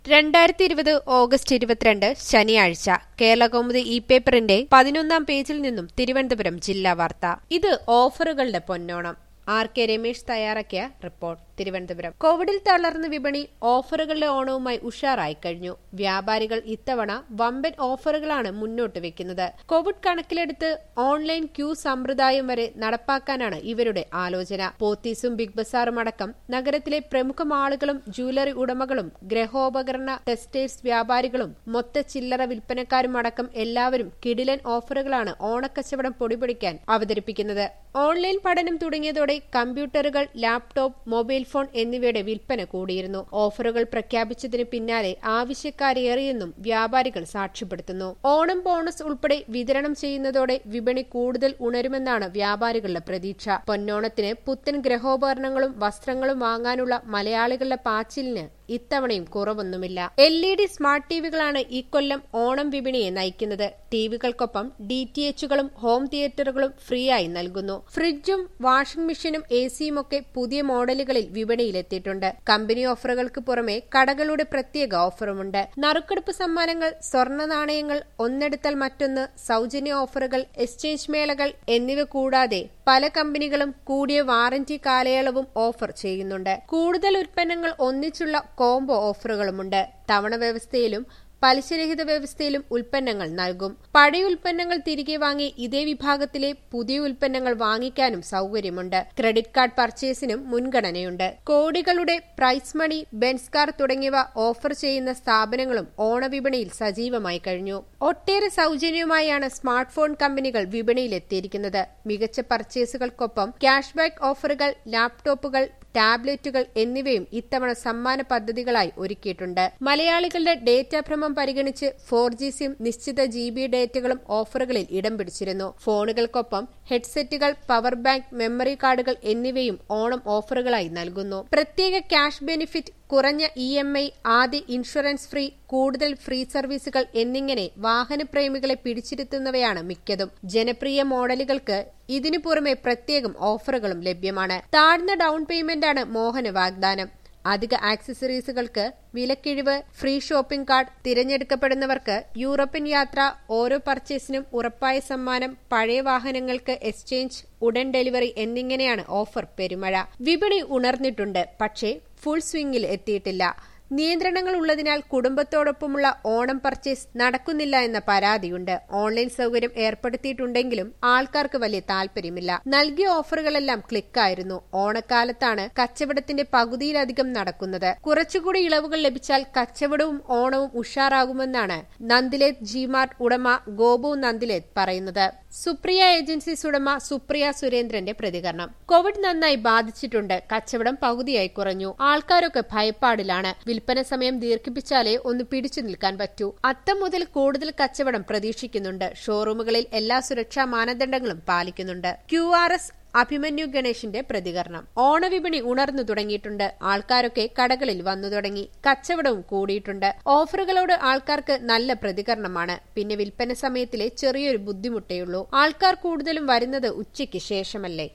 രണ്ടായിരത്തി ഇരുപത് ഓഗസ്റ്റ് ഇരുപത്തിരണ്ട് ശനിയാഴ്ച കേരളകൗമുദി ഇ പേപ്പറിന്റെ പതിനൊന്നാം പേജിൽ നിന്നും തിരുവനന്തപുരം ജില്ലാ വാർത്ത ഇത് ഓഫറുകളുടെ പൊന്നോണം ആർ കെ രമേശ് തയ്യാറാക്കിയ റിപ്പോർട്ട് തിരുവനന്തപുരം കോവിഡിൽ തളർന്ന വിപണി ഓഫറുകളുടെ ഓണവുമായി ഉഷാറായി കഴിഞ്ഞു വ്യാപാരികൾ ഇത്തവണ വമ്പൻ ഓഫറുകളാണ് മുന്നോട്ട് വെക്കുന്നത് കോവിഡ് കണക്കിലെടുത്ത് ഓൺലൈൻ ക്യൂ സമ്പ്രദായം വരെ നടപ്പാക്കാനാണ് ഇവരുടെ ആലോചന പോത്തീസും ബിഗ് ബസാറും അടക്കം നഗരത്തിലെ പ്രമുഖ മാളുകളും ജ്വല്ലറി ഉടമകളും ഗ്രഹോപകരണ ടെക്സ്റ്റൈൽസ് വ്യാപാരികളും മൊത്ത ചില്ലറ വിൽപ്പനക്കാരും അടക്കം എല്ലാവരും കിടിലൻ ഓഫറുകളാണ് ഓണക്കച്ചവടം പൊടിപൊടിക്കാൻ അവതരിപ്പിക്കുന്നത് ഓൺലൈൻ പഠനം തുടങ്ങിയതോടെ കമ്പ്യൂട്ടറുകൾ ലാപ്ടോപ്പ് മൊബൈൽ ഫോൺ എന്നിവയുടെ വിൽപ്പന കൂടിയിരുന്നു ഓഫറുകൾ പ്രഖ്യാപിച്ചതിന് പിന്നാലെ ആവശ്യക്കാരേറിയെന്നും വ്യാപാരികൾ സാക്ഷ്യപ്പെടുത്തുന്നു ഓണം ബോണസ് ഉൾപ്പെടെ വിതരണം ചെയ്യുന്നതോടെ വിപണി കൂടുതൽ ഉണരുമെന്നാണ് വ്യാപാരികളുടെ പ്രതീക്ഷ പൊന്നോണത്തിന് പുത്തൻ ഗ്രഹോപകരണങ്ങളും വസ്ത്രങ്ങളും വാങ്ങാനുള്ള മലയാളികളുടെ പാച്ചിലിന് ഇത്തവണയും കുറവൊന്നുമില്ല എൽ ഇ ഡി സ്മാർട്ട് ടിവികളാണ് ഇക്കൊല്ലം ഓണം വിപണിയെ നയിക്കുന്നത് ടിവികൾക്കൊപ്പം ഡി ടി എച്ചുകളും ഹോം തിയേറ്ററുകളും ഫ്രീ ആയി നൽകുന്നു ഫ്രിഡ്ജും വാഷിംഗ് മെഷീനും എ സിയും ഒക്കെ പുതിയ മോഡലുകളിൽ വിപണിയിലെത്തിയിട്ടുണ്ട് കമ്പനി ഓഫറുകൾക്ക് പുറമെ കടകളുടെ പ്രത്യേക ഓഫറുമുണ്ട് നറുക്കെടുപ്പ് സമ്മാനങ്ങൾ സ്വർണ്ണ നാണയങ്ങൾ ഒന്നെടുത്താൽ മറ്റൊന്ന് സൗജന്യ ഓഫറുകൾ എക്സ്ചേഞ്ച് മേളകൾ എന്നിവ കൂടാതെ പല കമ്പനികളും കൂടിയ വാറന്റി കാലയളവും ഓഫർ ചെയ്യുന്നുണ്ട് കൂടുതൽ ഉൽപ്പന്നങ്ങൾ ഒന്നിച്ചുള്ള കോംബോ ഓഫറുകളുമുണ്ട് തവണ വ്യവസ്ഥയിലും പലിശരഹിത വ്യവസ്ഥയിലും ഉൽപ്പന്നങ്ങൾ നൽകും പഴയ ഉൽപ്പന്നങ്ങൾ തിരികെ വാങ്ങി ഇതേ വിഭാഗത്തിലെ പുതിയ ഉൽപ്പന്നങ്ങൾ വാങ്ങിക്കാനും സൗകര്യമുണ്ട് ക്രെഡിറ്റ് കാർഡ് പർച്ചേസിനും മുൻഗണനയുണ്ട് കോടികളുടെ പ്രൈസ് മണി ബെൻസ് കാർ തുടങ്ങിയവ ഓഫർ ചെയ്യുന്ന സ്ഥാപനങ്ങളും ഓണവിപണിയിൽ സജീവമായി കഴിഞ്ഞു ഒട്ടേറെ സൗജന്യവുമായാണ് സ്മാർട്ട് ഫോൺ കമ്പനികൾ വിപണിയിലെത്തിയിരിക്കുന്നത് മികച്ച പർച്ചേസുകൾക്കൊപ്പം ക്യാഷ് ബാക്ക് ഓഫറുകൾ ലാപ്ടോപ്പുകൾ ടാബ്ലറ്റുകൾ എന്നിവയും ഇത്തവണ സമ്മാന പദ്ധതികളായി ഒരുക്കിയിട്ടുണ്ട് മലയാളികളുടെ ഡേറ്റ ഭ്രമം പരിഗണിച്ച് ഫോർ ജി സിം നിശ്ചിത ജി ബി ഡേറ്റകളും ഓഫറുകളിൽ ഇടം പിടിച്ചിരുന്നു ഫോണുകൾക്കൊപ്പം ഹെഡ്സെറ്റുകൾ പവർ ബാങ്ക് മെമ്മറി കാർഡുകൾ എന്നിവയും ഓണം ഓഫറുകളായി നൽകുന്നു പ്രത്യേക ക്യാഷ് ബെനിഫിറ്റ് കുറഞ്ഞ ഇ എം ഐ ആദ്യ ഇൻഷുറൻസ് ഫ്രീ കൂടുതൽ ഫ്രീ സർവീസുകൾ എന്നിങ്ങനെ വാഹനപ്രേമികളെ പിടിച്ചിരുത്തുന്നവയാണ് മിക്കതും ജനപ്രിയ മോഡലുകൾക്ക് ഇതിനു പുറമെ പ്രത്യേകം ഓഫറുകളും ലഭ്യമാണ് താഴ്ന്ന ഡൌൺ പേയ്മെന്റാണ് മോഹന വാഗ്ദാനം അധിക ആക്സസറീസുകൾക്ക് വിലക്കിഴിവ് ഫ്രീ ഷോപ്പിംഗ് കാർഡ് തിരഞ്ഞെടുക്കപ്പെടുന്നവർക്ക് യൂറോപ്യൻ യാത്ര ഓരോ പർച്ചേസിനും ഉറപ്പായ സമ്മാനം പഴയ വാഹനങ്ങൾക്ക് എക്സ്ചേഞ്ച് ഉടൻ ഡെലിവറി എന്നിങ്ങനെയാണ് ഓഫർ പെരുമഴ വിപണി ഉണർന്നിട്ടുണ്ട് പക്ഷേ ഫുൾ സ്വിംഗിൽ എത്തിയിട്ടില്ല നിയന്ത്രണങ്ങൾ ഉള്ളതിനാൽ കുടുംബത്തോടൊപ്പമുള്ള ഓണം പർച്ചേസ് നടക്കുന്നില്ല എന്ന പരാതിയുണ്ട് ഓൺലൈൻ സൗകര്യം ഏർപ്പെടുത്തിയിട്ടുണ്ടെങ്കിലും ആൾക്കാർക്ക് വലിയ താല്പര്യമില്ല നൽകിയ ഓഫറുകളെല്ലാം ക്ലിക്കായിരുന്നു ഓണക്കാലത്താണ് കച്ചവടത്തിന്റെ പകുതിയിലധികം നടക്കുന്നത് കുറച്ചുകൂടി ഇളവുകൾ ലഭിച്ചാൽ കച്ചവടവും ഓണവും ഉഷാറാകുമെന്നാണ് നന്ദിലേത് ജിമാർട്ട് ഉടമ ഗോപു നന്ദിലേത് പറയുന്നത് സുപ്രിയ ഏജൻസീസ് ഉടമ സുപ്രിയ സുരേന്ദ്രന്റെ പ്രതികരണം കോവിഡ് നന്നായി ബാധിച്ചിട്ടുണ്ട് കച്ചവടം പകുതിയായി കുറഞ്ഞു ആൾക്കാരൊക്കെ ഭയപ്പാടിലാണ് വിൽപ്പന സമയം ദീർഘിപ്പിച്ചാലേ ഒന്ന് പിടിച്ചു നിൽക്കാൻ പറ്റൂ അത്തം മുതൽ കൂടുതൽ കച്ചവടം പ്രതീക്ഷിക്കുന്നുണ്ട് ഷോറൂമുകളിൽ എല്ലാ സുരക്ഷാ മാനദണ്ഡങ്ങളും പാലിക്കുന്നുണ്ട് ക്യു ആർ എസ് അഭിമന്യു ഗണേഷിന്റെ പ്രതികരണം ഓണവിപണി ഉണർന്നു തുടങ്ങിയിട്ടുണ്ട് ആൾക്കാരൊക്കെ കടകളിൽ വന്നു തുടങ്ങി കച്ചവടവും കൂടിയിട്ടുണ്ട് ഓഫറുകളോട് ആൾക്കാർക്ക് നല്ല പ്രതികരണമാണ് പിന്നെ വിൽപ്പന സമയത്തിലെ ചെറിയൊരു ബുദ്ധിമുട്ടേയുള്ളൂ ആൾക്കാർ കൂടുതലും വരുന്നത് ഉച്ചയ്ക്ക് ശേഷമല്ലേ